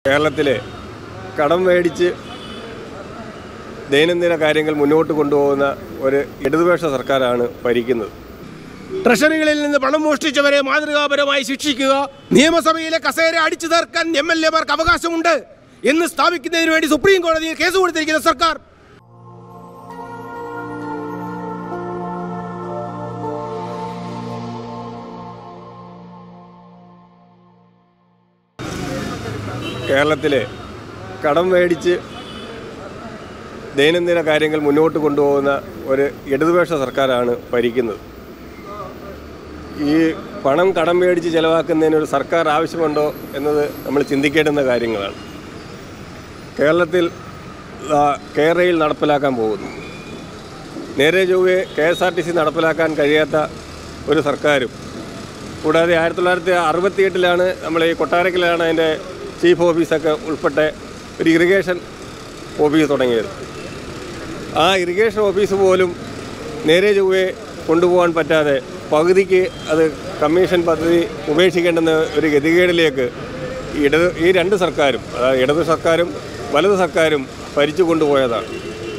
കേരളത്തിലെ കടം മേടിച്ച് ദൈനംദിന കാര്യങ്ങൾ മുന്നോട്ട് കൊണ്ടുപോകുന്ന ഒരു ഇടതുപക്ഷ സർക്കാരാണ് ഭരിക്കുന്നത് ട്രഷറികളിൽ നിന്ന് പണം മോഷ്ടിച്ചവരെ മാതൃകാപരമായി ശിക്ഷിക്കുക നിയമസഭയിലെ കസേര അടിച്ചു തീർക്കാൻ എം എൽ എമാർക്ക് അവകാശമുണ്ട് എന്ന് സ്ഥാപിക്കുന്നതിന് വേണ്ടി സുപ്രീം കോടതിയിൽ കേസ് കൊടുത്തിരിക്കുന്ന സർക്കാർ കേരളത്തിലെ കടം മേടിച്ച് ദൈനംദിന കാര്യങ്ങൾ മുന്നോട്ട് കൊണ്ടുപോകുന്ന ഒരു ഇടതുപക്ഷ സർക്കാരാണ് ഭരിക്കുന്നത് ഈ പണം കടം മേടിച്ച് ചെലവാക്കുന്നതിന് ഒരു സർക്കാർ ആവശ്യമുണ്ടോ എന്നത് നമ്മൾ ചിന്തിക്കേണ്ടുന്ന കാര്യങ്ങളാണ് കേരളത്തിൽ ആ, കേരളയിൽ നടപ്പിലാക്കാൻ പോകുന്നു നേരെ ചൊവ്വെ K S R T C നടപ്പിലാക്കാൻ കഴിയാത്ത ഒരു സർക്കാരും കൂടാതെ ആയിരത്തി തൊള്ളായിരത്തി അറുപത്തി എട്ടിലാണ് നമ്മൾ ഈ കൊട്ടാരക്കലാണ് അതിൻ്റെ ചീഫ് ഓഫീസൊക്കെ ഉൾപ്പെട്ട ഒരു ഇറിഗേഷൻ ഓഫീസ് തുടങ്ങിയത് ആ ഇറിഗേഷൻ ഓഫീസ് പോലും നേരെ ചൊവ്വെ കൊണ്ടുപോകാൻ പറ്റാതെ പകുതിക്ക് അത് കമ്മീഷൻ പദ്ധതി ഉപേക്ഷിക്കേണ്ടുന്ന ഒരു ഗതികേടിലേക്ക് ഇടത് ഈ രണ്ട് സർക്കാരും അതായത് ഇടത് സർക്കാരും വലത് സർക്കാരും ഭരിച്ചു കൊണ്ടുപോയതാണ്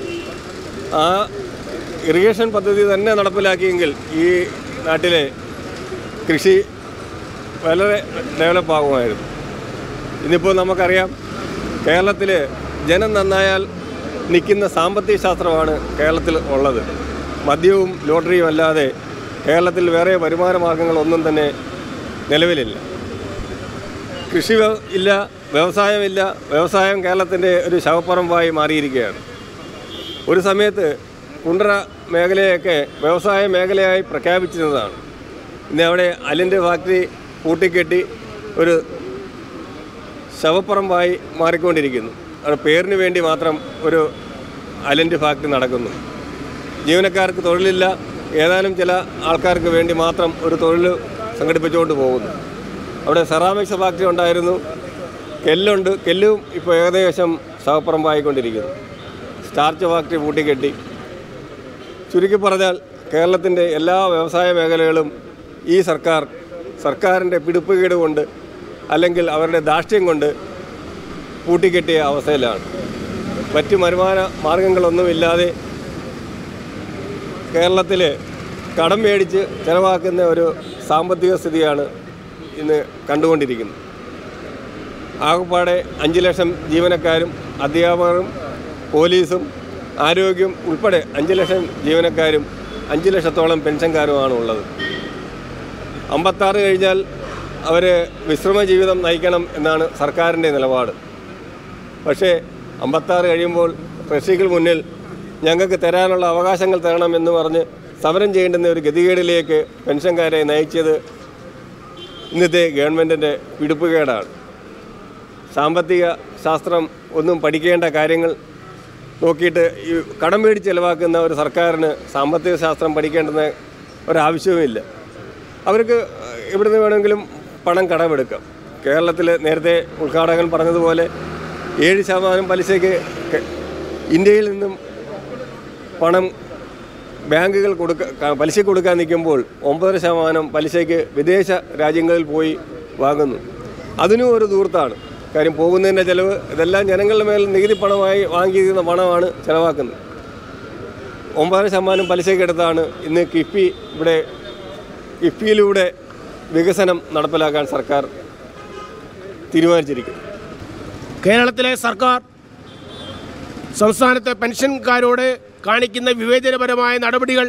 ആ ഇറിഗേഷൻ പദ്ധതി തന്നെ നടപ്പിലാക്കിയെങ്കിൽ ഈ നാട്ടിലെ കൃഷി വളരെ ഡെവലപ്പ് ആകുമായിരുന്നു ഇന്നിപ്പോൾ നമുക്കറിയാം കേരളത്തിൽ ജനം നന്നായാൽ നിൽക്കുന്ന സാമ്പത്തിക ശാസ്ത്രമാണ് കേരളത്തിൽ ഉള്ളത് മദ്യവും ലോട്ടറിയും അല്ലാതെ കേരളത്തിൽ വേറെ വരുമാന മാർഗങ്ങളൊന്നും തന്നെ നിലവിലില്ല കൃഷി വ്യ- ഇല്ല വ്യവസായമില്ല വ്യവസായം കേരളത്തിൻ്റെ ഒരു ശവപ്പറമ്പായി മാറിയിരിക്കുകയാണ് ഒരു സമയത്ത് കുണ്ടറ മേഖലയൊക്കെ വ്യവസായ മേഖലയായി പ്രഖ്യാപിച്ചിരുന്നതാണ് ഇന്ന് അവിടെ അലിൻ്റെ ഫാക്ടറി പൂട്ടിക്കെട്ടി ഒരു ശവപ്പറമ്പായി മാറിക്കൊണ്ടിരിക്കുന്നു അത് പേരിന് വേണ്ടി മാത്രം ഒരു അലിൻ്റെ ഫാക്ടറി നടക്കുന്നു ജീവനക്കാർക്ക് തൊഴിലില്ല ഏതാനും ചില ആൾക്കാർക്ക് വേണ്ടി മാത്രം ഒരു തൊഴിൽ സംഘടിപ്പിച്ചുകൊണ്ട് പോകുന്നു അവിടെ സെറാമിക്സ് ഫാക്ടറി ഉണ്ടായിരുന്നു കെല്ലുണ്ട് കെല്ലും ഇപ്പോൾ ഏകദേശം ശവപ്പറമ്പായിക്കൊണ്ടിരിക്കുന്നു സ്റ്റാർച്ച് ഫാക്ടറി പൂട്ടിക്കെട്ടി ചുരുക്കി പറഞ്ഞാൽ കേരളത്തിൻ്റെ എല്ലാ വ്യവസായ മേഖലകളും ഈ സർക്കാർ സർക്കാരിൻ്റെ പിടിപ്പുകേട് കൊണ്ട് അല്ലെങ്കിൽ അവരുടെ ധാർഷ്ട്യം കൊണ്ട് പൂട്ടിക്കെട്ടിയ അവസ്ഥയിലാണ് മറ്റ് വരുമാന മാർഗങ്ങളൊന്നുമില്ലാതെ കേരളത്തിൽ കടം മേടിച്ച് ചെലവാക്കുന്ന ഒരു സാമ്പത്തിക സ്ഥിതിയാണ് ഇന്ന് കണ്ടുകൊണ്ടിരിക്കുന്നത് ആകപ്പാടെ അഞ്ച് ലക്ഷം ജീവനക്കാരും അധ്യാപകരും പോലീസും ആരോഗ്യം ഉൾപ്പെടെ അഞ്ച് ലക്ഷം ജീവനക്കാരും അഞ്ച് ലക്ഷത്തോളം പെൻഷൻകാരുമാണ് ഉള്ളത് അമ്പത്താറ് കഴിഞ്ഞാൽ അവർ വിശ്രമ ജീവിതം നയിക്കണം എന്നാണ് സർക്കാരിൻ്റെ നിലപാട് പക്ഷേ അമ്പത്താറ് കഴിയുമ്പോൾ കൃഷികൾ മുന്നിൽ ഞങ്ങൾക്ക് തരാനുള്ള അവകാശങ്ങൾ തരണം എന്ന് പറഞ്ഞ് സമരം ചെയ്യേണ്ടുന്ന ഒരു ഗതികേടിലേക്ക് പെൻഷൻകാരെ നയിച്ചത് ഇന്നത്തെ ഗവൺമെൻറ്റിൻ്റെ പിടിപ്പുകേടാണ് സാമ്പത്തിക ശാസ്ത്രം ഒന്നും പഠിക്കേണ്ട കാര്യങ്ങൾ നോക്കിയിട്ട് ഈ കടം മേടിച്ച് ചെലവാക്കുന്ന ഒരു സർക്കാരിന് സാമ്പത്തിക ശാസ്ത്രം പഠിക്കേണ്ടുന്ന ഒരാവശ്യവുമില്ല അവർക്ക് എവിടുന്ന് വേണമെങ്കിലും പണം കടമെടുക്കാം കേരളത്തിൽ നേരത്തെ ഉദ്ഘാടകൻ പറഞ്ഞതുപോലെ ഏഴ് ശതമാനം പലിശയ്ക്ക് കെ- ഇന്ത്യയിൽ നിന്നും പണം ബാങ്കുകൾ കൊടുക്ക ക- പലിശ കൊടുക്കാൻ നിൽക്കുമ്പോൾ ഒമ്പതര ശതമാനം പലിശയ്ക്ക് വിദേശ രാജ്യങ്ങളിൽ പോയി വാങ്ങുന്നു അതിനും ഒരു ദൂർത്താണ് കാര്യം പോകുന്നതിൻ്റെ ചിലവ് ഇതെല്ലാം ജനങ്ങളുടെ മേൽ നികുതി പണമായി വാങ്ങിയിരിക്കുന്ന പണമാണ് ചിലവാക്കുന്നത് ഒമ്പതര ശതമാനം പലിശയ്ക്ക് എടുത്താണ് ഇന്ന് കിഫ്ബി ഇവിടെ കിഫ്ബിയിലൂടെ വികസനം നടപ്പിലാക്കാൻ സർക്കാർ തീരുമാനിച്ചിരിക്കുന്നു കേരളത്തിലെ സർക്കാർ സംസ്ഥാനത്തെ പെൻഷൻകാരോട് കാണിക്കുന്ന വിവേചനപരമായ നടപടികൾ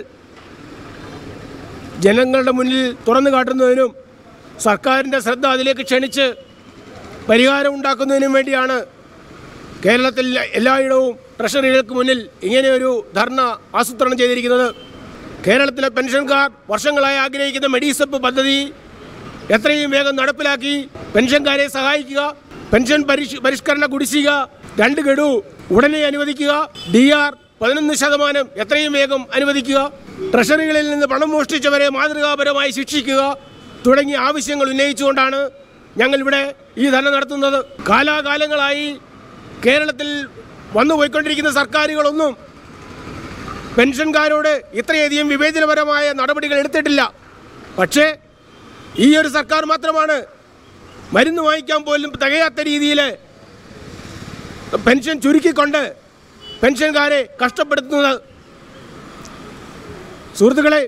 ജനങ്ങളുടെ മുന്നിൽ തുറന്നു കാട്ടുന്നതിനും സർക്കാരിൻ്റെ ശ്രദ്ധ അതിലേക്ക് ക്ഷണിച്ച് പരിഹാരം ഉണ്ടാക്കുന്നതിനും വേണ്ടിയാണ് കേരളത്തിൽ എല്ലായിടവും ട്രഷറികൾക്ക് മുന്നിൽ ഇങ്ങനെയൊരു ധർണ ആസൂത്രണം ചെയ്തിരിക്കുന്നത് കേരളത്തിലെ പെൻഷൻകാർ വർഷങ്ങളായി ആഗ്രഹിക്കുന്ന മെഡിസെപ്പ് പദ്ധതി എത്രയും വേഗം നടപ്പിലാക്കി പെൻഷൻകാരെ സഹായിക്കുക പെൻഷൻ പരിഷ് പരിഷ്കരണ കുടിശ്ശിക രണ്ട് ഗഡു ഉടനെ അനുവദിക്കുക ഡി ആർ പതിനൊന്ന് ശതമാനം എത്രയും വേഗം അനുവദിക്കുക ട്രഷറികളിൽ നിന്ന് പണം മോഷ്ടിച്ചവരെ മാതൃകാപരമായി ശിക്ഷിക്കുക തുടങ്ങിയ ആവശ്യങ്ങൾ ഉന്നയിച്ചുകൊണ്ടാണ് ഞങ്ങളിവിടെ ഈ ധർണ നടത്തുന്നത് കാലാകാലങ്ങളായി കേരളത്തിൽ വന്നു പോയിക്കൊണ്ടിരിക്കുന്ന സർക്കാരുകളൊന്നും പെൻഷൻകാരോട് ഇത്രയധികം വിവേചനപരമായ നടപടികൾ എടുത്തിട്ടില്ല പക്ഷേ ഈ ഒരു സർക്കാർ മാത്രമാണ് മരുന്ന് വാങ്ങിക്കാൻ പോലും തികയാത്ത രീതിയിൽ പെൻഷൻ ചുരുക്കിക്കൊണ്ട് പെൻഷൻകാരെ കഷ്ടപ്പെടുത്തുന്നത് സുഹൃത്തുക്കളെ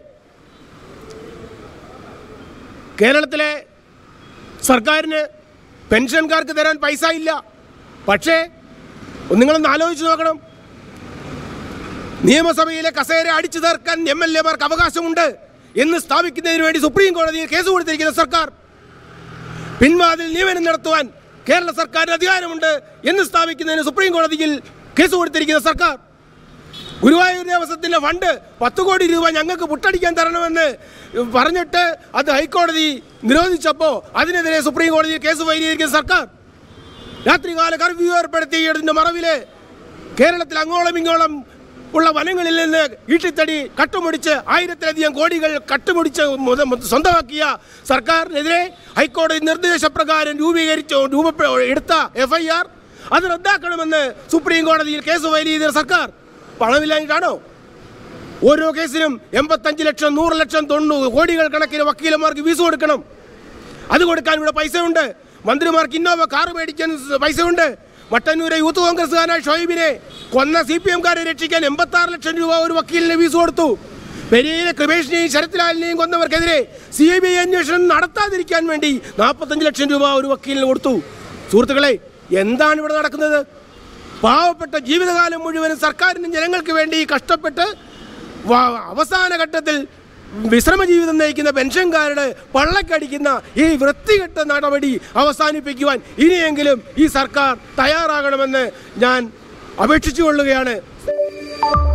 കേരളത്തിലെ സർക്കാരിന് പെൻഷൻകാർക്ക് തരാൻ പൈസ ഇല്ല പക്ഷേ ഒന്ന് നിങ്ങളൊന്ന് ആലോചിച്ച് നോക്കണം നിയമസഭയിലെ കസേര അടിച്ചു തീർക്കാൻ എം എൽ എമാർക്ക് അവകാശമുണ്ട് എന്ന് സ്ഥാപിക്കുന്നതിന് വേണ്ടി സുപ്രീം കോടതിയിൽ കേസ് കൊടുത്തിരിക്കുന്ന സർക്കാർ പിൻവാതിൽ നിയമനം നടത്തുവാൻ കേരള സർക്കാരിന് അധികാരമുണ്ട് എന്ന് സ്ഥാപിക്കുന്നതിന് സുപ്രീം കോടതിയിൽ കേസ് കൊടുത്തിരിക്കുന്ന സർക്കാർ ഗുരുവായൂർ ദേവസ്വത്തിൻ്റെ ഫണ്ട് പത്ത് കോടി രൂപ ഞങ്ങൾക്ക് പുട്ടടിക്കാൻ തരണമെന്ന് പറഞ്ഞിട്ട് അത് ഹൈക്കോടതി നിരോധിച്ചപ്പോൾ അതിനെതിരെ സുപ്രീം കോടതിയിൽ കേസ് ഫയൽ ചെയ്തിരിക്കുന്ന സർക്കാർ രാത്രികാല കർഫ്യൂ ഏർപ്പെടുത്തിയതിൻ്റെ മറവില് കേരളത്തിൽ അങ്ങോളം ഇങ്ങോളം ഉള്ള വനങ്ങളിൽ നിന്ന് ഈട്ടിത്തടി കട്ടുമുടിച്ച് ആയിരത്തിലധികം കോടികൾ കട്ടുമുടിച്ച് മുത- മുത- സ്വന്തമാക്കിയ സർക്കാരിനെതിരെ ഹൈക്കോടതി നിർദ്ദേശപ്രകാരം രൂപീകരിച്ചു രൂപ എടുത്ത എഫ് ഐ ആർ അത് റദ്ദാക്കണമെന്ന് സുപ്രീം കോടതിയിൽ കേസ് ഫയൽ ചെയ്ത സർക്കാർ പണമില്ലായിട്ടാണോ ഓരോ കേസിനും എൺപത്തഞ്ച് ലക്ഷം നൂറ് ലക്ഷം തൊണ്ണൂറ് കോടികൾ കണക്കിന് വക്കീലന്മാർക്ക് ഫീസ് കൊടുക്കണം അത് കൊടുക്കാൻ ഇവിടെ പൈസയുണ്ട് മന്ത്രിമാർക്ക് ഇന്നോവ കാർ മേടിക്കാൻ സ് പൈസയുണ്ട് മട്ടന്നൂരെ യൂത്ത് കോൺഗ്രസ്സുകാരനായ ഷോയിബിനെ കൊന്ന സി പി എംകാരെ രക്ഷിക്കാൻ എൺപത്തി ആറ് ലക്ഷം രൂപ ഒരു വക്കീലിന് ഫീസ് കൊടുത്തു പെരിയയിലെ കൃപേഷിനെയും ശരത്ലാലിനെയും കൊന്നവർക്കെതിരെ സി ബി ഐ അന്വേഷണം നടത്താതിരിക്കാൻ വേണ്ടി നാൽപ്പത്തഞ്ച് ലക്ഷം രൂപ ഒരു വക്കീലിന് കൊടുത്തു സുഹൃത്തുക്കളെ എന്താണ് ഇവിടെ നടക്കുന്നത് പാവപ്പെട്ട ജീവിതകാലം മുഴുവനും സർക്കാരിനും ജനങ്ങൾക്ക് വേണ്ടി കഷ്ടപ്പെട്ട് വ- അവസാന ഘട്ടത്തിൽ വിശ്രമ ജീവിതം നയിക്കുന്ന പെൻഷൻകാരുടെ പള്ളക്കടിക്കുന്ന ഈ വൃത്തികെട്ട നടപടി അവസാനിപ്പിക്കുവാൻ ഇനിയെങ്കിലും ഈ സർക്കാർ തയ്യാറാകണമെന്ന് ഞാൻ അപേക്ഷിച്ചുകൊള്ളുകയാണ്